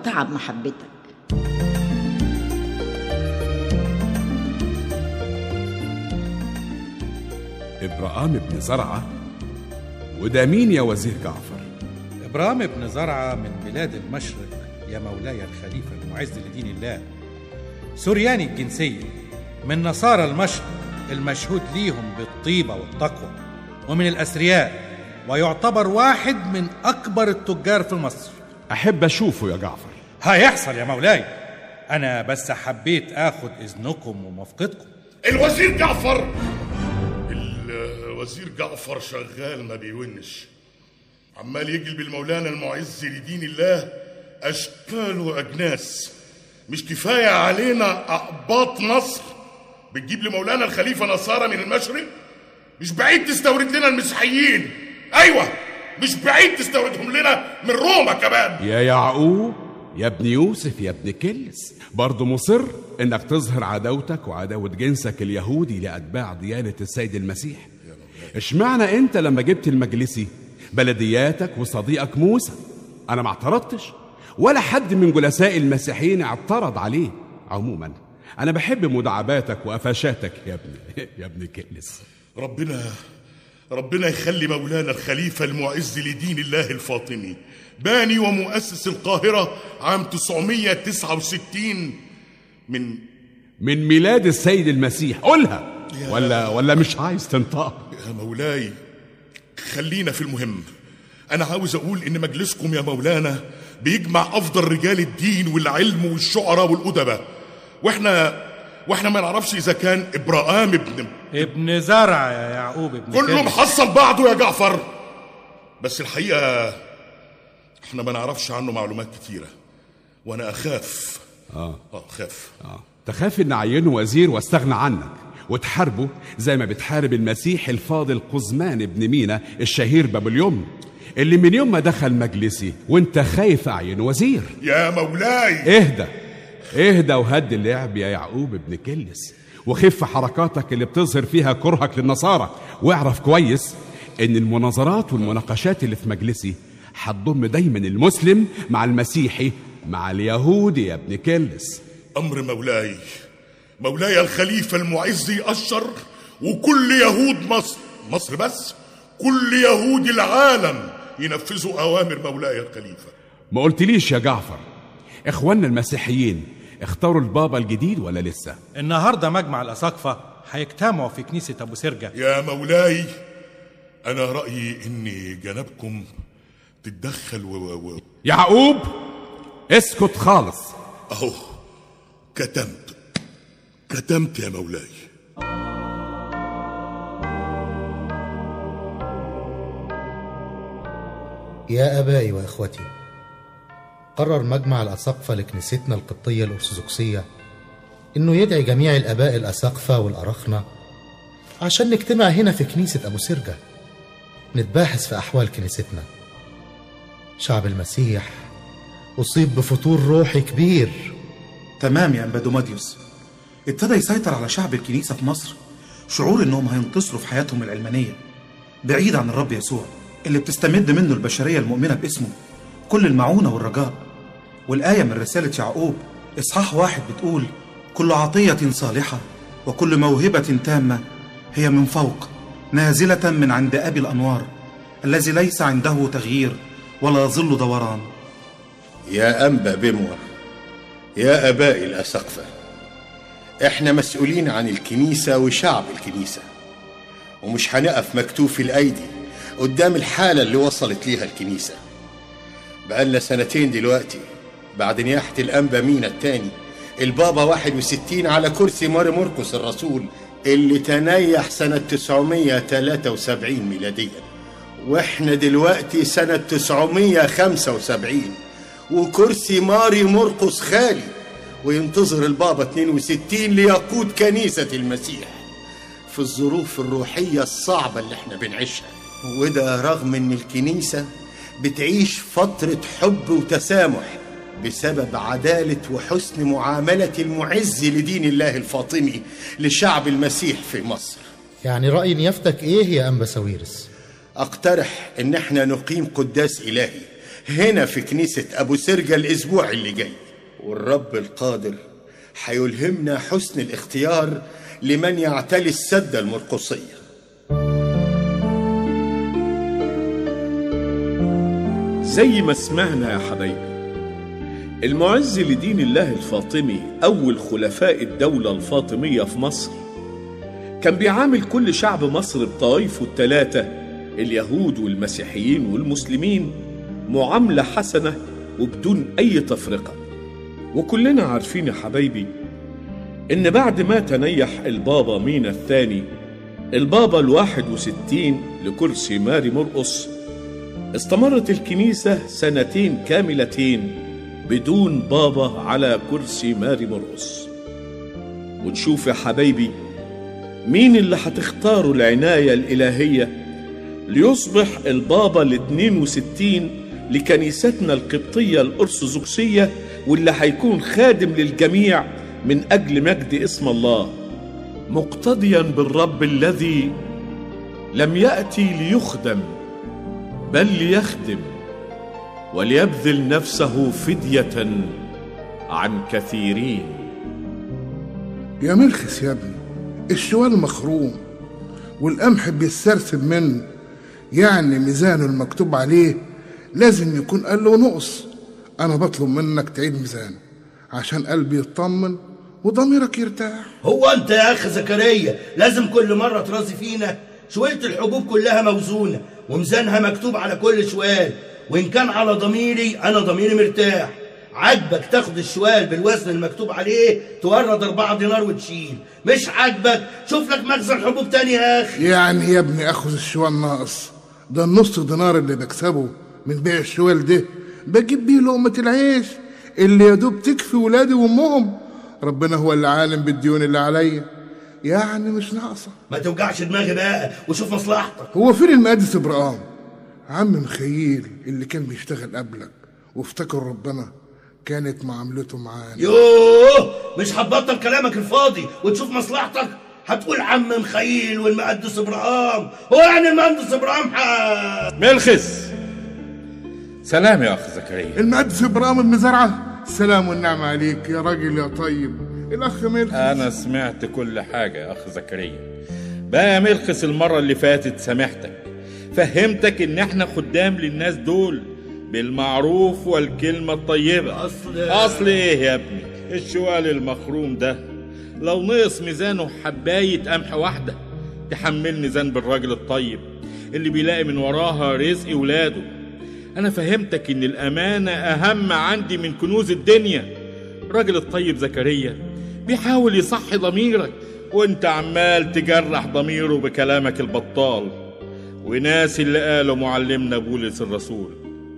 وتعب محبتك إبراهام بن زرعة وده مين يا وزير جعفر إبرام بن زرعة من بلاد المشرق يا مولاي الخليفة المعز لدين الله سورياني الجنسية من نصارى المشرق المشهود ليهم بالطيبة والتقوى ومن الأثرياء ويعتبر واحد من أكبر التجار في مصر أحب أشوفه يا جعفر هيحصل يا مولاي أنا بس حبيت آخد إذنكم وموافقتكم الوزير جعفر الوزير جعفر شغال ما بيونش عمال يجلب المولانا المعز لدين الله أشكال وأجناس مش كفاية علينا أقباط مصر بتجيب لمولانا الخليفة نصارى من المشرق مش بعيد تستورد لنا المسيحيين أيوة مش بعيد تستوردهم لنا من روما كمان يا يعقوب يا ابن يوسف يا ابن كلس برضه مصر انك تظهر عداوتك وعداوة جنسك اليهودي لأتباع ديانة السيد المسيح اشمعنى انت لما جبت المجلسي بلدياتك وصديقك موسى انا ما اعترضتش ولا حد من جلساء المسيحيين اعترض عليه عموما انا بحب مداعباتك وقفشاتك يا ابن يا ابن كلس ربنا ربنا يخلي مولانا الخليفة المعز لدين الله الفاطمي باني ومؤسس القاهرة عام 969 من من ميلاد السيد المسيح قولها ولا ولا مش عايز تنطقها يا مولاي خلينا في المهم أنا عاوز أقول إن مجلسكم يا مولانا بيجمع أفضل رجال الدين والعلم والشعراء والأدباء وإحنا وإحنا ما نعرفش إذا كان إبراهام ابن ابن زرع يا يعقوب ابن كله كلب. محصل بعضه يا جعفر بس الحقيقة إحنا ما نعرفش عنه معلومات كتيرة وأنا أخاف اه آه خاف اه تخاف ان اعينه وزير واستغنى عنك وتحاربه زي ما بتحارب المسيح الفاضل قزمان ابن مينا الشهير باب اليمن اللي من يوم ما دخل مجلسي وانت خايف اعين وزير يا مولاي اهدى اهدى وهد اللعب يا يعقوب ابن كلس وخف حركاتك اللي بتظهر فيها كرهك للنصارى واعرف كويس ان المناظرات والمناقشات اللي في مجلسي هتضم دايما المسلم مع المسيحي مع اليهودي يا ابن كلس أمر مولاي مولاي الخليفة المعز يأشر وكل يهود مصر مصر بس كل يهود العالم ينفذوا أوامر مولاي الخليفة ما قلتليش يا جعفر اخواننا المسيحيين اختاروا البابا الجديد ولا لسه النهاردة مجمع الأساقفة هيجتمعوا في كنيسة أبو سرجة يا مولاي أنا رأيي إن جنابكم تتدخل و... و... و... يعقوب اسكت خالص أهو كتمت كتمت يا مولاي يا آبائي وإخوتي قرر مجمع الأساقفة لكنيستنا القبطية الأرثوذكسية إنه يدعي جميع الآباء الأساقفة والأرخنة عشان نجتمع هنا في كنيسة أبو سرجة نتباحث في أحوال كنيستنا شعب المسيح أصيب بفتور روحي كبير تمام يا أنبا دوماديوس ابتدى يسيطر على شعب الكنيسة في مصر شعور إنهم هينتصروا في حياتهم العلمانية بعيد عن الرب يسوع اللي بتستمد منه البشرية المؤمنة باسمه كل المعونة والرجاء والآية من رسالة يعقوب إصحاح واحد بتقول كل عطية صالحة وكل موهبة تامة هي من فوق نازلة من عند أبي الأنوار الذي ليس عنده تغيير ولا ظل دوران يا أنبا بموة يا أباء الأسقفة إحنا مسؤولين عن الكنيسة وشعب الكنيسة ومش هنقف مكتوف الأيدي قدام الحالة اللي وصلت ليها الكنيسة بقالنا سنتين دلوقتي بعد نياحة الأنبا مينا التاني البابا 61 على كرسي ماري مرقس الرسول اللي تنيح سنة 973 ميلاديا واحنا دلوقتي سنة 975 وكرسي ماري مرقس خالي وينتظر البابا 62 ليقود كنيسة المسيح في الظروف الروحية الصعبة اللي احنا بنعيشها وده رغم ان الكنيسة بتعيش فترة حب وتسامح بسبب عدالة وحسن معاملة المعز لدين الله الفاطمي لشعب المسيح في مصر يعني رأي نيافتك إيه يا أنبا ساويرس؟ اقترح ان احنا نقيم قداس الهي هنا في كنيسة أبو سرجة الأسبوع اللي جاي والرب القادر حيلهمنا حسن الاختيار لمن يعتلي السدة المرقصية زي ما سمعنا يا حبايبي المعز لدين الله الفاطمي أول خلفاء الدولة الفاطمية في مصر كان بيعامل كل شعب مصر بطائفه الثلاثة اليهود والمسيحيين والمسلمين معاملة حسنة وبدون أي تفرقة وكلنا عارفين يا حبايبي إن بعد ما تنيح البابا مينا الثاني البابا الواحد وستين لكرسي ماري مرقص استمرت الكنيسة سنتين كاملتين بدون بابا على كرسي ماري مرقص ونشوف يا حبايبي مين اللي هتختاروا العناية الإلهية ليصبح البابا ال 62 لكنيستنا القبطية الأرثوذكسية واللي هيكون خادم للجميع من أجل مجد اسم الله مقتديا بالرب الذي لم يأتي ليخدم بل ليخدم وليبذل نفسه فدية عن كثيرين يا مرخس يا ابني الشوال مخروم والقمح بيتسرسب منه يعني ميزانه المكتوب عليه لازم يكون قال له نقص انا بطلب منك تعيد ميزانه عشان قلبي يطمن وضميرك يرتاح هو انت يا اخ زكريا لازم كل مره ترازي فينا شوية الحبوب كلها موزونة وميزانها مكتوب على كل شوال وإن كان على ضميري أنا ضميري مرتاح عاجبك تاخد الشوال بالوزن المكتوب عليه تورد أربعة دينار وتشيل مش عاجبك شوف لك مخزن حبوب تاني يا أخي يعني يا ابني اخذ الشوال ناقص ده النص دينار اللي بكسبه من بيع الشوال ده بجيب بيه لقمة العيش اللي يا دوب تكفي ولادي وامهم ربنا هو اللي عالم بالديون اللي عليا يعني مش ناقصه ما توجعش دماغي بقى وشوف مصلحتك هو فين المقدس ابراهام عم مخيل اللي كان بيشتغل قبلك وافتكر ربنا كانت معاملته معانا يوه مش هتبطل كلامك الفاضي وتشوف مصلحتك هتقول عم مخيل والمقدس ابراهام هو يعني المهندس ابراهام ح... ملخس سلام يا اخ زكريا المقدس ابراهام ابن زرعه السلام والنعمة عليك يا راجل يا طيب الاخ ملك انا سمعت كل حاجه يا اخ زكريا بقى يا ملخس المره اللي فاتت سامحتك فهمتك ان احنا خدام للناس دول بالمعروف والكلمه الطيبه اصل اصل ايه يا ابني الشوال المخروم ده لو نقص ميزانه حبايه قمح واحده تحملني ذنب الراجل الطيب اللي بيلاقي من وراها رزق ولاده انا فهمتك ان الامانه اهم عندي من كنوز الدنيا الراجل الطيب زكريا بيحاول يصحي ضميرك وانت عمال تجرح ضميره بكلامك البطال وناس اللي قاله معلمنا بولس الرسول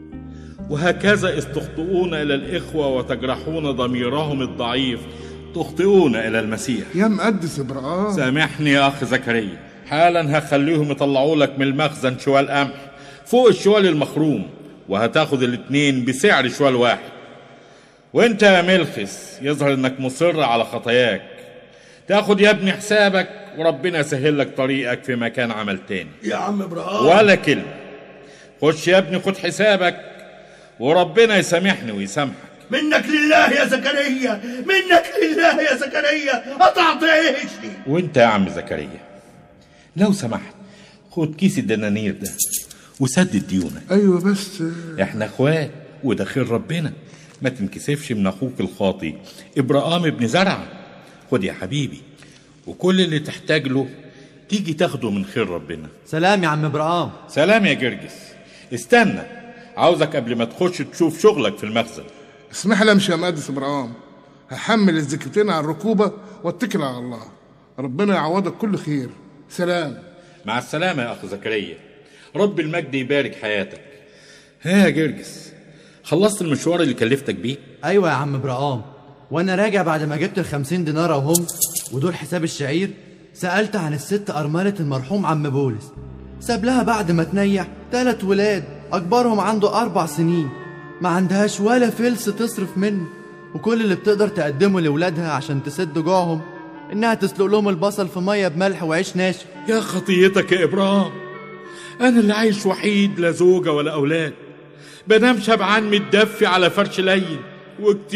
وهكذا إذ تخطئون إلى الإخوة وتجرحون ضميرهم الضعيف تخطئون إلى المسيح يا مقدس ابراهام سامحني يا أخ زكريا حالا هخليهم يطلعوا لك من المخزن شوال قمح فوق الشوال المخروم وهتاخد الاتنين بسعر شوال واحد وانت يا ملخس يظهر انك مصر على خطاياك تاخد يا ابني حسابك وربنا يسهل لك طريقك في مكان عمل تاني يا عم ابراهام ولا كلمة خش يا ابني خد حسابك وربنا يسامحني ويسامحك منك لله يا زكريا منك لله يا زكريا قطعت عيشي وانت يا عم زكريا لو سمحت خد كيس الدنانير ده وسدد ديونك ايوه بس احنا اخوات وده خير ربنا ما تنكسفش من اخوك الخاطي ابراهام ابن زرعه خد يا حبيبي وكل اللي تحتاج له تيجي تاخده من خير ربنا سلام يا عم ابراهام سلام يا جرجس استنى عاوزك قبل ما تخش تشوف شغلك في المخزن اسمح لي امشي يا مقدس ابراهام هحمل الزكتين على الركوبه واتكل على الله ربنا يعوضك كل خير سلام مع السلامة يا أخ زكريا رب المجد يبارك حياتك ها يا جرجس خلصت المشوار اللي كلفتك بيه ايوه يا عم ابراهام وانا راجع بعد ما جبت الخمسين دينار اهم ودول حساب الشعير سألت عن الست أرملة المرحوم عم بولس ساب لها بعد ما تنيح تلات ولاد أكبرهم عنده أربع سنين ما عندهاش ولا فلس تصرف منه وكل اللي بتقدر تقدمه لولادها عشان تسد جوعهم إنها تسلق لهم البصل في مية بملح وعيش ناشف يا خطيتك يا إبراهيم أنا اللي عايش وحيد لا زوجة ولا أولاد بنام شبعان متدفي على فرش لين وكتير